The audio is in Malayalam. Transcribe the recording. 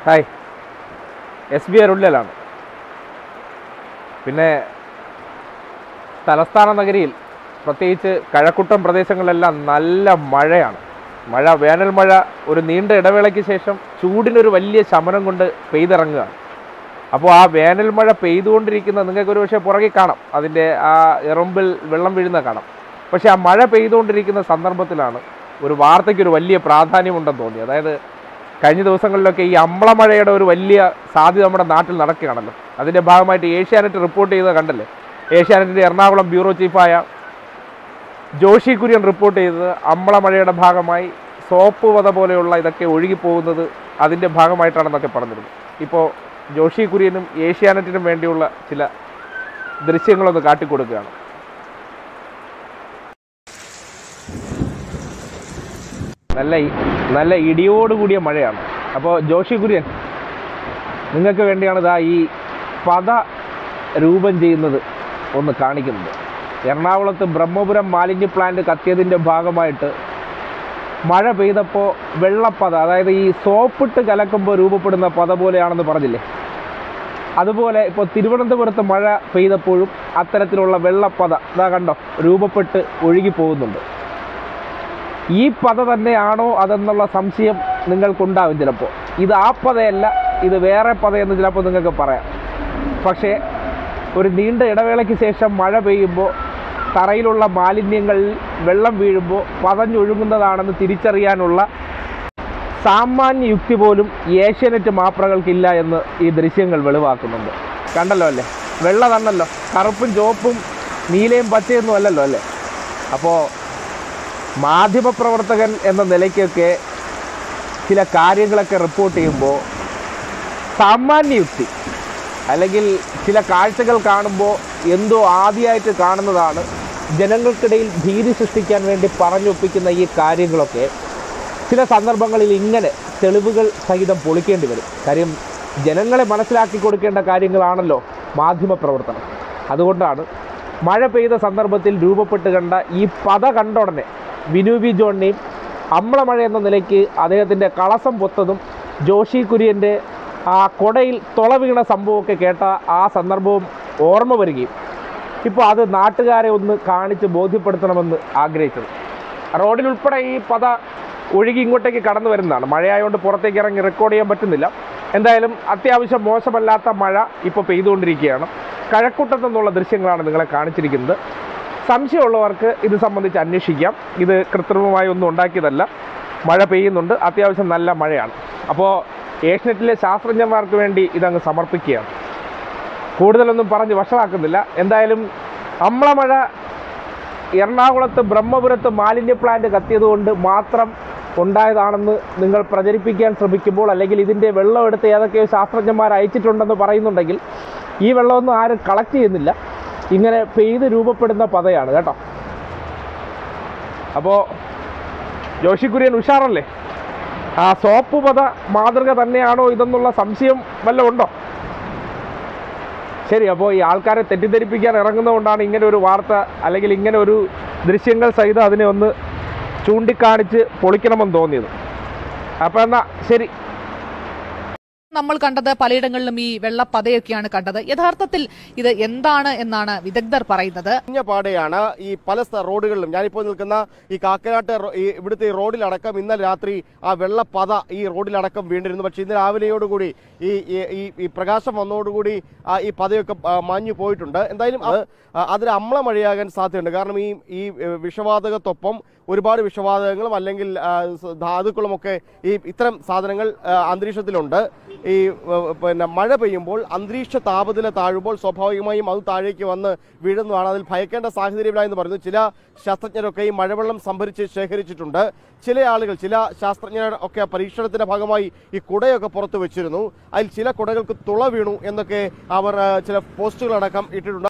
ഹായ് എസ് ബി അരുള്ളിലാണ് പിന്നെ തലസ്ഥാന നഗരിയിൽ പ്രത്യേകിച്ച് കഴക്കൂട്ടം പ്രദേശങ്ങളിലെല്ലാം നല്ല മഴയാണ് മഴ വേനൽ മഴ ഒരു നീണ്ട ഇടവേളയ്ക്ക് ശേഷം ചൂടിനൊരു വലിയ ശമനം കൊണ്ട് പെയ്തിറങ്ങുകയാണ് അപ്പോൾ ആ വേനൽ മഴ പെയ്തുകൊണ്ടിരിക്കുന്ന നിങ്ങൾക്ക് ഒരു പക്ഷേ പുറകെ കാണാം അതിൻ്റെ ആ ഇറമ്പിൽ വെള്ളം വീഴുന്ന കാണാം പക്ഷേ ആ മഴ പെയ്തുകൊണ്ടിരിക്കുന്ന സന്ദർഭത്തിലാണ് ഒരു വാർത്തയ്ക്ക് ഒരു വലിയ പ്രാധാന്യമുണ്ടെന്ന് തോന്നി അതായത് കഴിഞ്ഞ ദിവസങ്ങളിലൊക്കെ ഈ അമ്ലമഴയുടെ ഒരു വലിയ സാധ്യത നമ്മുടെ നാട്ടിൽ നടക്കുകയാണല്ലോ അതിൻ്റെ ഭാഗമായിട്ട് ഏഷ്യാനെറ്റ് റിപ്പോർട്ട് ചെയ്തത് കണ്ടല്ലേ ഏഷ്യാനെറ്റിൻ്റെ എറണാകുളം ബ്യൂറോ ചീഫായ ജോഷി കുര്യൻ റിപ്പോർട്ട് ചെയ്തത് അമ്ലമഴയുടെ ഭാഗമായി സോപ്പ് വധ പോലെയുള്ള ഇതൊക്കെ ഒഴുകിപ്പോകുന്നത് അതിൻ്റെ ഭാഗമായിട്ടാണെന്നൊക്കെ പറഞ്ഞിരുന്നു ഇപ്പോൾ ജോഷി കുര്യനും ഏഷ്യാനെറ്റിനും വേണ്ടിയുള്ള ചില ദൃശ്യങ്ങളൊന്ന് കാട്ടിക്കൊടുക്കുകയാണ് നല്ല ഇ- നല്ല ഇടിയോട് കൂടിയ മഴയാണ് അപ്പോൾ ജോഷി കുര്യൻ നിങ്ങൾക്ക് വേണ്ടിയാണ് ഇതാ ഈ പത രൂപം ചെയ്യുന്നത് ഒന്ന് കാണിക്കുന്നത് എറണാകുളത്ത് ബ്രഹ്മപുരം മാലിന്യ പ്ലാന്റ് കത്തിയതിൻ്റെ ഭാഗമായിട്ട് മഴ പെയ്തപ്പോൾ വെള്ളപ്പത അതായത് ഈ സോപ്പിട്ട് കലക്കുമ്പോൾ രൂപപ്പെടുന്ന പത പോലെയാണെന്ന് പറഞ്ഞില്ലേ അതുപോലെ ഇപ്പോൾ തിരുവനന്തപുരത്ത് മഴ പെയ്തപ്പോഴും അത്തരത്തിലുള്ള വെള്ളപ്പത ഇതാ കണ്ടോ രൂപപ്പെട്ട് ഒഴുകി പോകുന്നുണ്ട് ഈ പത തന്നെയാണോ അതെന്നുള്ള സംശയം നിങ്ങൾക്കുണ്ടാവും ചിലപ്പോൾ ഇത് ആ പതയല്ല ഇത് വേറെ പതയെന്ന് ചിലപ്പോൾ നിങ്ങൾക്ക് പറയാം പക്ഷേ ഒരു നീണ്ട ഇടവേളയ്ക്ക് ശേഷം മഴ പെയ്യുമ്പോൾ തറയിലുള്ള മാലിന്യങ്ങളിൽ വെള്ളം വീഴുമ്പോൾ പതഞ്ഞൊഴുകുന്നതാണെന്ന് തിരിച്ചറിയാനുള്ള സാമാന്യ യുക്തി പോലും ഏഷ്യാനെറ്റ് മാപ്രകൾക്കില്ല എന്ന് ഈ ദൃശ്യങ്ങൾ വെളിവാക്കുന്നുണ്ട് കണ്ടല്ലോ അല്ലേ വെള്ള തന്നല്ലോ കറുപ്പും ചുവപ്പും നീലയും പച്ചയൊന്നും അല്ലല്ലോ അല്ലേ അപ്പോൾ മാധ്യമപ്രവർത്തകൻ എന്ന നിലയ്ക്കൊക്കെ ചില കാര്യങ്ങളൊക്കെ റിപ്പോർട്ട് ചെയ്യുമ്പോൾ സാമാന്യ യുക്തി അല്ലെങ്കിൽ ചില കാഴ്ചകൾ കാണുമ്പോൾ എന്തോ ആദ്യമായിട്ട് കാണുന്നതാണ് ജനങ്ങൾക്കിടയിൽ ഭീതി സൃഷ്ടിക്കാൻ വേണ്ടി പറഞ്ഞൊപ്പിക്കുന്ന ഈ കാര്യങ്ങളൊക്കെ ചില സന്ദർഭങ്ങളിൽ ഇങ്ങനെ തെളിവുകൾ സഹിതം പൊളിക്കേണ്ടി വരും കാര്യം ജനങ്ങളെ മനസ്സിലാക്കി കൊടുക്കേണ്ട കാര്യങ്ങളാണല്ലോ മാധ്യമപ്രവർത്തനം അതുകൊണ്ടാണ് മഴ പെയ്ത സന്ദർഭത്തിൽ രൂപപ്പെട്ട് കണ്ട ഈ പത കണ്ട ഉടനെ വിനു വി ജോണിനെയും അമ്ലമഴ എന്ന നിലയ്ക്ക് അദ്ദേഹത്തിൻ്റെ കളസം പൊത്തതും ജോഷി കുര്യൻ്റെ ആ കൊടയിൽ തുള വീണ സംഭവമൊക്കെ കേട്ട ആ സന്ദർഭവും ഓർമ്മ വരികയും ഇപ്പോൾ അത് നാട്ടുകാരെ ഒന്ന് കാണിച്ച് ബോധ്യപ്പെടുത്തണമെന്ന് ആഗ്രഹിച്ചത് റോഡിൽ ഉൾപ്പെടെ ഈ പത ഒഴുകി ഇങ്ങോട്ടേക്ക് കടന്നു വരുന്നതാണ് മഴയായതുകൊണ്ട് പുറത്തേക്ക് ഇറങ്ങി റെക്കോർഡ് ചെയ്യാൻ പറ്റുന്നില്ല എന്തായാലും അത്യാവശ്യം മോശമല്ലാത്ത മഴ ഇപ്പോൾ പെയ്തുകൊണ്ടിരിക്കുകയാണ് കഴക്കൂട്ടത്തു നിന്നുള്ള ദൃശ്യങ്ങളാണ് നിങ്ങളെ കാണിച്ചിരിക്കുന്നത് സംശയമുള്ളവർക്ക് ഇത് സംബന്ധിച്ച് അന്വേഷിക്കാം ഇത് കൃത്രിമമായി ഒന്നും ഉണ്ടാക്കിയതല്ല മഴ പെയ്യുന്നുണ്ട് അത്യാവശ്യം നല്ല മഴയാണ് അപ്പോൾ ഏഷ്യനെറ്റിലെ ശാസ്ത്രജ്ഞന്മാർക്ക് വേണ്ടി ഇതങ്ങ് സമർപ്പിക്കുകയാണ് കൂടുതലൊന്നും പറഞ്ഞ് വഷളാക്കുന്നില്ല എന്തായാലും അമ്ലമഴ എറണാകുളത്ത് ബ്രഹ്മപുരത്ത് മാലിന്യ പ്ലാന്റ് കത്തിയതുകൊണ്ട് മാത്രം ഉണ്ടായതാണെന്ന് നിങ്ങൾ പ്രചരിപ്പിക്കാൻ ശ്രമിക്കുമ്പോൾ അല്ലെങ്കിൽ ഇതിൻ്റെ വെള്ളം എടുത്ത് ഏതൊക്കെയോ ശാസ്ത്രജ്ഞന്മാർ അയച്ചിട്ടുണ്ടെന്ന് പറയുന്നുണ്ടെങ്കിൽ ഈ വെള്ളമൊന്നും ആരും കളക്ട് ചെയ്യുന്നില്ല ഇങ്ങനെ പെയ്ത് രൂപപ്പെടുന്ന പതയാണ് കേട്ടോ അപ്പോൾ ജോഷി കുര്യൻ ഉഷാറല്ലേ ആ സോപ്പ് പത മാതൃക തന്നെയാണോ ഇതെന്നുള്ള സംശയം വല്ലതും ഉണ്ടോ ശരി അപ്പോൾ ഈ ആൾക്കാരെ തെറ്റിദ്ധരിപ്പിക്കാൻ ഇറങ്ങുന്നതുകൊണ്ടാണ് ഇങ്ങനെ ഒരു വാർത്ത അല്ലെങ്കിൽ ഇങ്ങനെ ഒരു ദൃശ്യങ്ങൾ സഹിതം അതിനെ ഒന്ന് ചൂണ്ടിക്കാണിച്ച് പൊളിക്കണമെന്ന് തോന്നിയത് അപ്പോൾ എന്നാൽ ശരി നമ്മൾ കണ്ടത് പലയിടങ്ങളിലും ഈ വെള്ളപ്പതയൊക്കെയാണ് കണ്ടത് യഥാർത്ഥത്തിൽ ഇത് എന്താണ് എന്നാണ് വിദഗ്ധർ പറയുന്നത് കഴിഞ്ഞ പാടെയാണ് ഈ പല സ്ഥ- റോഡുകളിലും ഞാനിപ്പോൾ നിൽക്കുന്ന ഈ കാക്കനാട്ട് റോ- ഈ ഇവിടുത്തെ ഈ റോഡിലടക്കം ഇന്നലെ രാത്രി ആ വെള്ളപ്പത ഈ റോഡിലടക്കം വീണ്ടിരുന്നു പക്ഷേ ഇന്ന് രാവിലെയോടുകൂടി ഈ ഈ- ഈ ഈ പ്രകാശം വന്നതോടുകൂടി ആ ഈ പതയൊക്കെ ആ, മാഞ്ഞു പോയിട്ടുണ്ട് എന്തായാലും അത് ആ, അതൊരു അമ്ല മഴയാകാൻ സാധ്യതയുണ്ട് കാരണം ഈ ഈ ഏഹ്, വിഷവാതകത്തൊപ്പം ഒരുപാട് വിഷവാതകങ്ങളും അല്ലെങ്കിൽ ആ, സ- ധാതുക്കളുമൊക്കെ ഈ ഇത്തരം സാധനങ്ങൾ ആ, അന്തരീക്ഷത്തിലുണ്ട് ഈ ഏഹ്, പിന്നെ മഴ പെയ്യുമ്പോൾ അന്തരീക്ഷ താപനില താഴുമ്പോൾ സ്വാഭാവികമായും അത് താഴേക്ക് വന്ന് വീഴുന്നതാണ് അതിൽ ഭയക്കേണ്ട സാഹചര്യമില്ല എന്ന് പറയുന്നു ചില ശാസ്ത്രജ്ഞരൊക്കെ ഈ മഴവെള്ളം സംഭരിച്ച് ശേഖരിച്ചിട്ടുണ്ട് ചില ആളുകൾ ചില ശാസ്ത്രജ്ഞർ ഒക്കെ പരീക്ഷണത്തിന്റെ ഭാഗമായി ഈ കുടയൊക്കെ പുറത്ത് വെച്ചിരുന്നു അതിൽ ചില കുടകൾക്ക് തുള വീണു എന്നൊക്കെ അവർ ആ, ചില പോസ്റ്റുകളടക്കം ഇട്ടിട്ടുണ്ട്